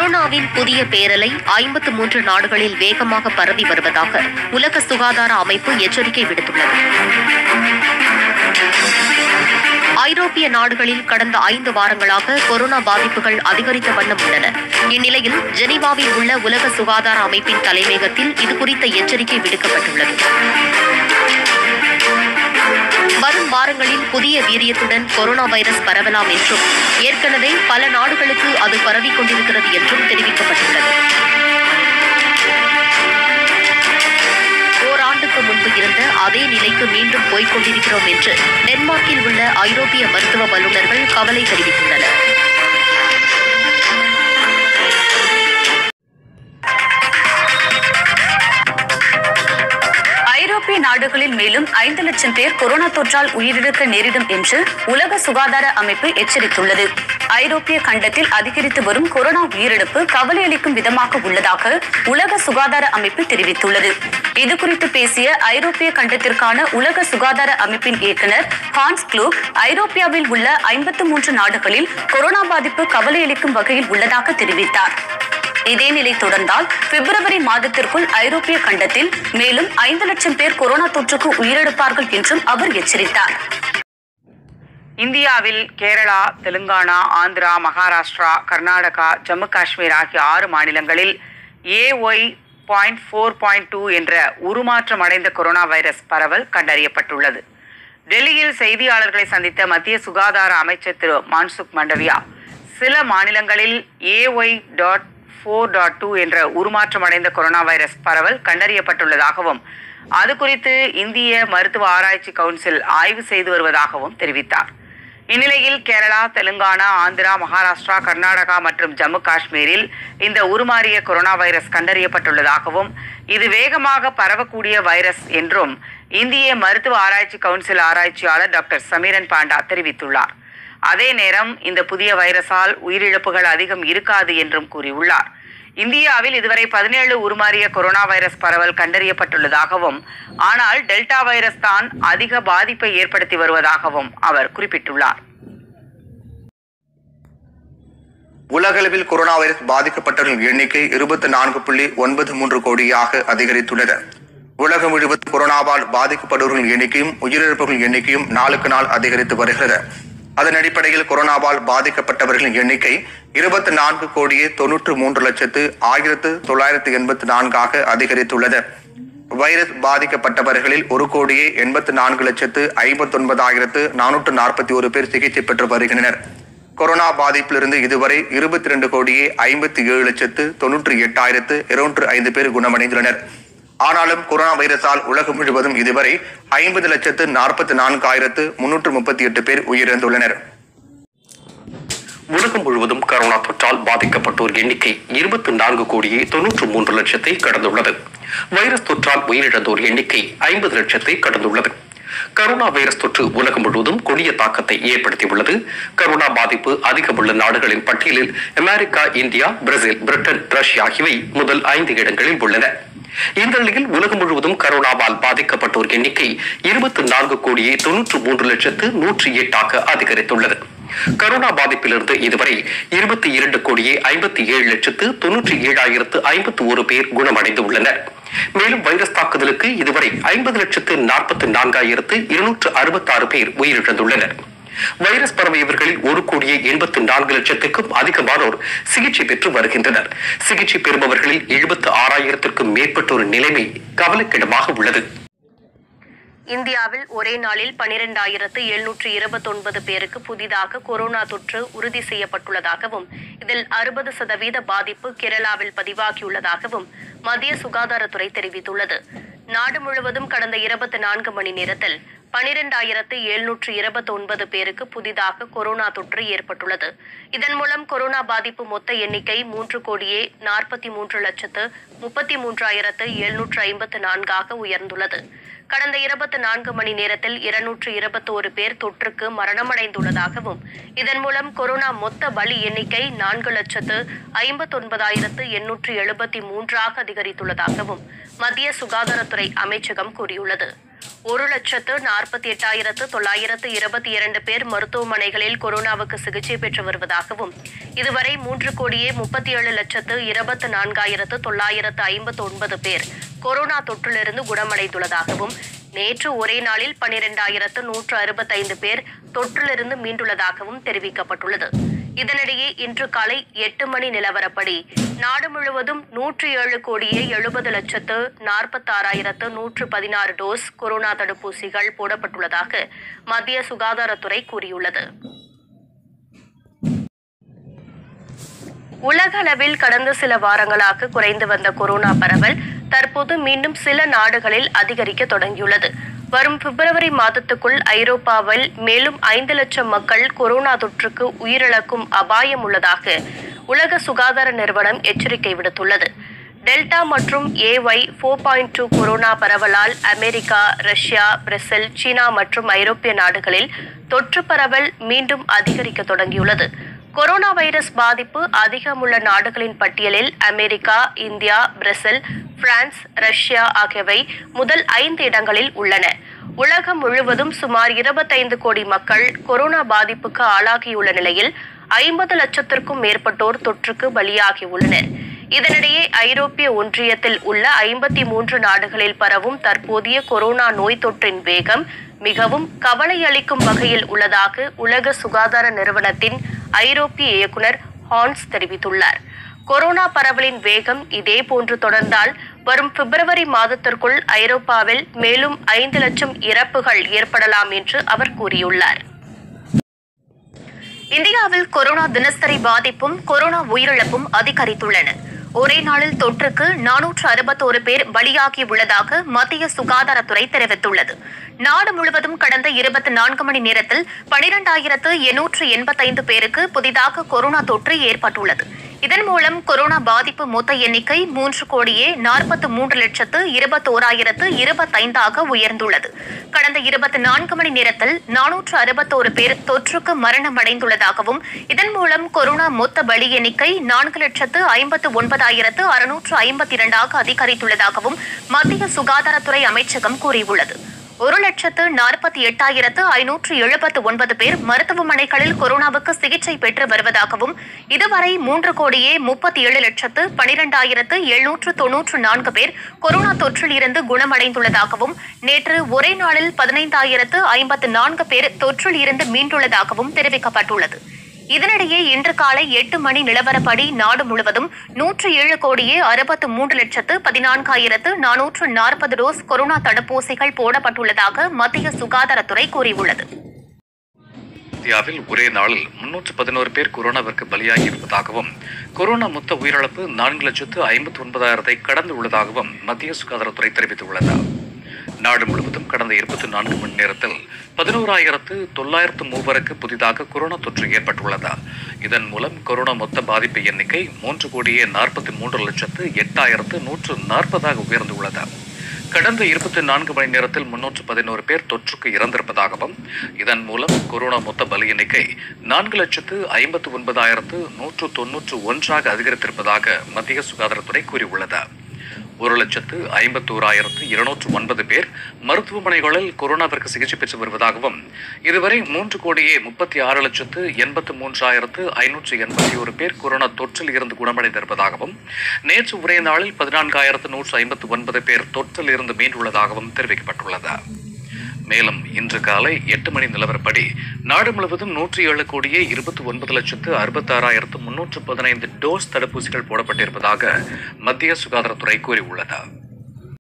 கொரோனாவின் புதிய பேரலை ஐம்பத்து மூன்று நாடுகளில் வேகமாக பரவி வருவதாக உலக சுகாதார அமைப்பு எச்சரிக்கை விடுத்துள்ளது ஐரோப்பிய நாடுகளில் கடந்த ஐந்து வாரங்களாக கொரோனா பாதிப்புகள் அதிகரித்த வண்ணம் உள்ளன இந்நிலையில் ஜெனீவாவில் உள்ள உலக சுகாதார அமைப்பின் தலைமையகத்தில் இதுகுறித்த எச்சரிக்கை விடுக்கப்பட்டுள்ளது வரும் வாரங்களில் புதிய வீரியத்துடன் கொரோனா வைரஸ் பரவலாம் என்றும் ஏற்கனவே பல நாடுகளுக்கு அது பரவிக் கொண்டிருக்கிறது என்றும் தெரிவிக்கப்பட்டுள்ளது ஓராண்டுக்கு முன்பு இருந்த அதே நிலைக்கு மீண்டும் போய்க் கொண்டிருக்கிறோம் என்று டென்மார்க்கில் உள்ள ஐரோப்பிய மருத்துவ வல்லுநர்கள் கவலை தெரிவித்துள்ளனர் ஐரோப்பிய நாடுகளில் மேலும் ஐந்து லட்சம் பேர் கொரோனா தொற்றால் உயிரிழக்க நேரிடும் என்று உலக சுகாதார அமைப்பு எச்சரித்துள்ளது ஐரோப்பிய கண்டத்தில் அதிகரித்து வரும் கொரோனா உயிரிழப்பு கவலையளிக்கும் விதமாக உள்ளதாக உலக சுகாதார அமைப்பு தெரிவித்துள்ளது இதுகுறித்து பேசிய ஐரோப்பிய கண்டத்திற்கான உலக சுகாதார அமைப்பின் இயக்குனர் ஹான்ஸ் க்ளூக் ஐரோப்பியாவில் உள்ள ஐம்பத்து மூன்று நாடுகளில் கொரோனா பாதிப்பு கவலையளிக்கும் வகையில் உள்ளதாக தெரிவித்தார் இதே நிலை தொடர்ந்தால் பிப்ரவரி மாதத்திற்குள் ஐரோப்பிய கண்டத்தில் மேலும் ஐந்து லட்சம் பேர் கொரோனா தொற்றுக்கு உயிரிழப்பார்கள் என்றும் அவர் எச்சரித்தார் இந்தியாவில் கேரளா தெலுங்கானா ஆந்திரா மகாராஷ்டிரா கர்நாடகா ஜம்மு காஷ்மீர் ஆகிய ஆறு மாநிலங்களில் AY point four point two என்ற உருமாற்றம் அடைந்த கொரோனா வைரஸ் பரவல் கண்டறியப்பட்டுள்ளது டெல்லியில் செய்தியாளர்களை சந்தித்த மத்திய சுகாதார அமைச்சர் திரு மான்சுக் மண்டவியா சில மாநிலங்களில் AY dot four dot two என்ற உருமாற்றம் அடைந்த கொரோனா வைரஸ் பரவல் கண்டறியப்பட்டுள்ளதாகவும் அது குறித்து இந்திய மருத்துவ ஆராய்ச்சி கவுன்சில் ஆய்வு செய்து வருவதாகவும் தெரிவித்தார் இந்நிலையில் கேரளா தெலுங்கானா ஆந்திரா மகாராஷ்டிரா கர்நாடகா மற்றும் ஜம்மு காஷ்மீரில் இந்த உருமாறிய கொரோனா வைரஸ் கண்டறியப்பட்டுள்ளதாகவும் இது வேகமாக பரவக்கூடிய வைரஸ் என்றும் இந்திய மருத்துவ ஆராய்ச்சி கவுன்சில் ஆராய்ச்சியாளர் டாக்டர் சமீரன் பாண்டா தெரிவித்துள்ளார் அதே நேரம் இந்த புதிய வைரஸால் உயிரிழப்புகள் அதிகம் இருக்காது என்றும் கூறியுள்ளார் இந்தியாவில் இதுவரை பதினேழு உருமாறிய கொரோனா வைரஸ் பரவல் கண்டறியப்பட்டுள்ளதாகவும் ஆனால் டெல்டா வைரஸ் தான் அதிக பாதிப்பை ஏற்படுத்தி வருவதாகவும் அவர் குறிப்பிட்டுள்ளார் உலகளவில் கொரோனா வைரஸ் பாதிக்கப்பட்டவர்களின் எண்ணிக்கை இருபத்தி நான்கு புள்ளி ஒன்பது மூன்று கோடியாக அதிகரித்துள்ளது உலகம் முழுவதும் கொரோனாவால் பாதிக்கப்படுபவர்களின் எண்ணிக்கையும் உயிரிழப்புகளின் எண்ணிக்கையும் நாளுக்கு நாள் அதிகரித்து வருகிறது அதன் அடிப்படையில் கொரோனாவால் பாதிக்கப்பட்டவர்களின் எண்ணிக்கை இருபத்தி நான்கு கோடியே தொன்னூற்று மூன்று லட்சத்து ஆயிரத்து தொள்ளாயிரத்து எண்பத்தி நான்காக அதிகரித்துள்ளது வைரஸ் பாதிக்கப்பட்டவர்களில் ஒரு கோடியே எண்பத்து நான்கு லட்சத்து ஐம்பத்தி ஒன்பதாயிரத்து நானூற்று நாற்பத்தி ஒரு பேர் சிகிச்சை பெற்று வருகின்றனர் கொரோனா பாதிப்பிலிருந்து இதுவரை இருபத்தி ரெண்டு கோடியே ஐம்பத்தி ஏழு லட்சத்து தொன்னூற்றி எட்டாயிரத்து இருநூற்று ஐந்து பேர் குணமடைந்துள்ளனர் ஆனாலும் கொரோனா வைரஸால் உலகம் முழுவதும் இதுவரை ஐம்பது லட்சத்து நாற்பத்தி நான்காயிரத்து முன்னூற்று முப்பத்தி எட்டு பேர் உயிரிழந்துள்ளனர் உலகம் முழுவதும் கரோனா தொற்றால் பாதிக்கப்பட்டோர் எண்ணிக்கை இருபத்தி நான்கு கோடியே தொன்னூற்று மூன்று லட்சத்தை கடந்துள்ளது வைரஸ் தொற்றால் உயிரிழந்தோர் எண்ணிக்கை ஐம்பது லட்சத்தை கடந்துள்ளது கரோனா வைரஸ் தொற்று உலகம் முழுவதும் கொடிய தாக்கத்தை ஏற்படுத்தியுள்ளது கரோனா பாதிப்பு அதிகம் உள்ள நாடுகளின் பட்டியலில் America India Brazil Britain Russia ஆகியவை முதல் ஐந்து இடங்களில் உள்ளன இந்த நிலையில் உலகம் முழுவதும் கரோனாவால் பாதிக்கப்பட்டோர் எண்ணிக்கை இருபத்தி நான்கு கோடியே தொன்னூற்று மூன்று லட்சத்து நூற்றி எட்டாக அதிகரித்துள்ளது கரோனா பாதிப்பிலிருந்து இதுவரை இருபத்தி இரண்டு கோடியே ஐம்பத்தி ஏழு லட்சத்து தொன்னூற்றி ஏழாயிரத்து ஐம்பத்தி ஒரு பேர் குணமடைந்து உள்ளனர் மேலும் வைரஸ் தாக்குதலுக்கு இதுவரை ஐம்பது லட்சத்து நாற்பத்தி நான்காயிரத்து இருநூற்று அறுபத்தாறு பேர் உயிரிழந்துள்ளனர் வைரஸ் பரவியவர்களில் ஒரு கோடியே எண்பத்தி நான்கு லட்சத்துக்கும் அதிகமானோர் சிகிச்சை பெற்று வருகின்றனர் சிகிச்சை பெறுபவர்களில் எழுபத்து ஆறாயிரத்திற்கும் மேற்பட்டோர் நிலைமை கவலைக்கிடமாக உள்ளது இந்தியாவில் ஒரே நாளில் பனிரெண்டாயிரத்து எழுநூற்று இருபத்தொன்பது பேருக்கு புதிதாக கொரோனா தொற்று உறுதி செய்யப்பட்டுள்ளதாகவும் இதில் அறுபது சதவீத பாதிப்பு கேரளாவில் பதிவாகியுள்ளதாகவும் மத்திய சுகாதாரத்துறை தெரிவித்துள்ளது நாடு முழுவதும் கடந்த இருபத்தி நான்கு மணி நேரத்தில் பனிரெண்டாயிரத்து எழுநூற்று இருபத்தொன்பது பேருக்கு புதிதாக கொரோனா தொற்று ஏற்பட்டுள்ளது இதன் மூலம் கொரோனா பாதிப்பு மொத்த எண்ணிக்கை மூன்று கோடியே நாற்பத்தி மூன்று லட்சத்து முப்பத்தி மூன்றாயிரத்து எழுநூற்று ஐம்பத்து நான்காக உயர்ந்துள்ளது கடந்த இருபத்தி நான்கு மணி நேரத்தில் இருநூற்று இருபத்தோரு பேர் தொற்றுக்கு மரணமடைந்துள்ளதாகவும் இதன் மூலம் கொரோனா மொத்த பலி எண்ணிக்கை நான்கு லட்சத்து ஐம்பத்தொன்பதாயிரத்து எண்ணூற்று எழுபத்தி மூன்றாக அதிகரித்துள்ளதாகவும் மத்திய சுகாதாரத்துறை அமைச்சகம் கூறியுள்ளது ஒரு லட்சத்து நாற்பத்தி எட்டாயிரத்து தொள்ளாயிரத்து இருபத்தி இரண்டு பேர் மருத்துவமனைகளில் கொரோனாவுக்கு சிகிச்சை பெற்று வருவதாகவும் இதுவரை மூன்று கோடியே முப்பத்தி ஏழு லட்சத்து இருபத்து நான்காயிரத்து தொள்ளாயிரத்து ஐம்பத்து ஒன்பது பேர் கொரோனா தொற்றிலிருந்து குணமடைந்துள்ளதாகவும் நேற்று ஒரே நாளில் பனிரெண்டாயிரத்து நூற்று அறுபத்தைந்து பேர் தொற்றிலிருந்து மீண்டுள்ளதாகவும் தெரிவிக்கப்பட்டுள்ளது இதனிடையே இன்று காலை எட்டு மணி நிலவரப்படி நாடு முழுவதும் நூற்றி ஏழு கோடியே எழுபது லட்சத்து நாற்பத்தாறாயிரத்து நூற்று பதினாறு டோஸ் கொரோனா தடுப்பூசிகள் போடப்பட்டுள்ளதாக மத்திய சுகாதாரத்துறை கூறியுள்ளது உலக அளவில் கடந்த சில வாரங்களாக குறைந்து வந்த கொரோனா பரவல் தற்போது மீண்டும் சில நாடுகளில் அதிகரிக்க தொடங்கியுள்ளது வரும் பிப்ரவரி மாதத்துக்குள் ஐரோப்பாவில் மேலும் ஐந்து லட்சம் மக்கள் கொரோனா தொற்றுக்கு உயிரிழக்கும் அபாயம் உள்ளதாக உலக சுகாதார நிறுவனம் எச்சரிக்கை விடுத்துள்ளது டெல்டா மற்றும் AY four point two corona பரவலால் அமெரிக்கா ரஷ்யா பிரேசில் சீனா மற்றும் ஐரோப்பிய நாடுகளில் தொற்று பரவல் மீண்டும் அதிகரிக்க தொடங்கியுள்ளது கொரோனா வைரஸ் பாதிப்பு அதிகமுள்ள நாடுகளின் பட்டியலில் America India Brazil France Russia ஆகியவை முதல் ஐந்து இடங்களில் உள்ளன உலகம் முழுவதும் சுமார் இருபத்தைந்து கோடி மக்கள் கொரோனா பாதிப்புக்கு ஆளாகியுள்ள நிலையில் ஐம்பது லட்சத்திற்கும் மேற்பட்டோர் தொற்றுக்கு பலியாகியுள்ளனர் இதனிடையே ஐரோப்பிய ஒன்றியத்தில் உள்ள ஐம்பத்தி மூன்று நாடுகளில் பரவும் தற்போதைய கொரோனா நோய் தொற்றின் வேகம் மிகவும் கவலை அளிக்கும் வகையில் உள்ளதாக உலக சுகாதார நிறுவனத்தின் ஐரோப்பிய இயக்குனர் ஹான்ஸ் தெரிவித்துள்ளார் கொரோனா பரவலின் வேகம் இதே போன்று தொடர்ந்தால் வரும் பிப்ரவரி மாதத்திற்குள் ஐரோப்பாவில் மேலும் ஐந்து லட்சம் இறப்புகள் ஏற்படலாம் என்று அவர் கூறியுள்ளார் இந்தியாவில் கொரோனா தினசரி பாதிப்பும் கொரோனா உயிரிழப்பும் அதிகரித்துள்ளன ஒரே நாளில் தொற்றுக்கு நானூற்று அறுபத்தோரு பேர் பலியாகியுள்ளதாக மத்திய சுகாதாரத்துறை தெரிவித்துள்ளது நாடு முழுவதும் கடந்த இருபத்தி நான்கு மணி நேரத்தில் பனிரெண்டாயிரத்து எண்ணூற்று எண்பத்தைந்து பேருக்கு புதிதாக கொரோனா தொற்று ஏற்பட்டுள்ளது இதன் மூலம் கொரோனா பாதிப்பு மொத்த எண்ணிக்கை மூன்று கோடியே நாற்பத்து மூன்று லட்சத்து இருபத்தோராயிரத்து இருபத்தைந்தாக உயர்ந்துள்ளது கடந்த இருபத்தி நான்கு மணி நேரத்தில் நானூற்று அறுபத்தோரு பேர் தொற்றுக்கு மரணமடைந்துள்ளதாகவும் இதன் மூலம் கொரோனா மொத்த பலி எண்ணிக்கை நான்கு லட்சத்து ஐம்பத்து ஒன்பதாயிரத்து அறுநூற்று ஐம்பத்தி இரண்டாக அதிகரித்துள்ளதாகவும் மத்திய சுகாதாரத்துறை அமைச்சகம் கூறியுள்ளது ஒரு லட்சத்து நாற்பத்தி எட்டாயிரத்து ஐநூற்று எழுபத்து ஒன்பது பேர் மருத்துவமனைகளில் கொரோனாவுக்கு சிகிச்சை பெற்று வருவதாகவும் இதுவரை மூன்று கோடியே முப்பத்தி ஏழு லட்சத்து பனிரெண்டாயிரத்து எழுநூற்று தொன்னூற்று நான்கு பேர் கொரோனா தொற்றில் இருந்து குணமடைந்துள்ளதாகவும் நேற்று ஒரே நாளில் பதினைந்தாயிரத்து ஐம்பத்து நான்கு பேர் தொற்றில் இருந்து மீண்டுள்ளதாகவும் தெரிவிக்கப்பட்டுள்ளது இதனிடையே இன்று காலை எட்டு மணி நிலவரப்படி நாடு முழுவதும் நூற்று ஏழு கோடியே அறுபத்து மூன்று லட்சத்து பதினான்காயிரத்து நானூற்று நாற்பது டோஸ் கொரோனா தடுப்பூசிகள் போடப்பட்டுள்ளதாக மத்திய சுகாதாரத்துறை கூறியுள்ளது இந்தியாவில் ஒரே நாளில் முன்னூற்று பதினோரு பேர் கொரோனாவிற்கு பலியாகி இருப்பதாகவும் கொரோனா மொத்த உயிரிழப்பு நான்கு லட்சத்து ஐம்பத்தி ஒன்பதாயிரத்தை கடந்து உள்ளதாகவும் மத்திய சுகாதாரத்துறை தெரிவித்துள்ளது நாடு முழுவதும் கடந்த இருபத்தி நான்கு மணி நேரத்தில் பதினோராயிரத்து தொள்ளாயிரத்து மூவருக்கு புதிதாக கொரோனா தொற்று ஏற்பட்டுள்ளது இதன் மூலம் கொரோனா மொத்த பாதிப்பு எண்ணிக்கை மூன்று கோடியே நாற்பத்தி மூன்று லட்சத்து எட்டாயிரத்து நூற்று நாற்பதாக உயர்ந்துள்ளது கடந்த இருபத்தி நான்கு மணி நேரத்தில் முன்னூற்று பதினோரு பேர் தொற்றுக்கு இறந்திருப்பதாகவும் இதன் மூலம் கொரோனா மொத்த பலி எண்ணிக்கை நான்கு லட்சத்து ஐம்பத்து ஒன்பதாயிரத்து நூற்று தொன்னூற்று ஒன்றாக அதிகரித்திருப்பதாக மத்திய சுகாதாரத்துறை கூறியுள்ளது ஒரு லட்சத்து ஐம்பத்தோராயிரத்து இருநூற்று ஒன்பது பேர் மருத்துவமனைகளில் கொரோனாவிற்கு சிகிச்சை பெற்று வருவதாகவும் இதுவரை மூன்று கோடியே முப்பத்தி ஆறு லட்சத்து எண்பத்து மூன்றாயிரத்து ஐநூற்று எண்பத்தி ஒரு பேர் கொரோனா தொற்றில் இருந்து குணமடைந்திருப்பதாகவும் நேற்று ஒரே நாளில் பதினான்காயிரத்து நூற்று ஐம்பத்து ஒன்பது பேர் தொற்றில் இருந்து மீண்டுள்ளதாகவும் தெரிவிக்கப்பட்டுள்ளது மேலும் இன்று காலை எட்டு மணி நிலவரப்படி நாடு முழுவதும் நூற்றி ஏழு கோடியே இருபத்தி ஒன்பது லட்சத்து அறுபத்தாறாயிரத்து முன்னூற்று பதினைந்து டோஸ் தடுப்பூசிகள் போடப்பட்டிருப்பதாக மத்திய சுகாதாரத்துறை கூறியுள்ளது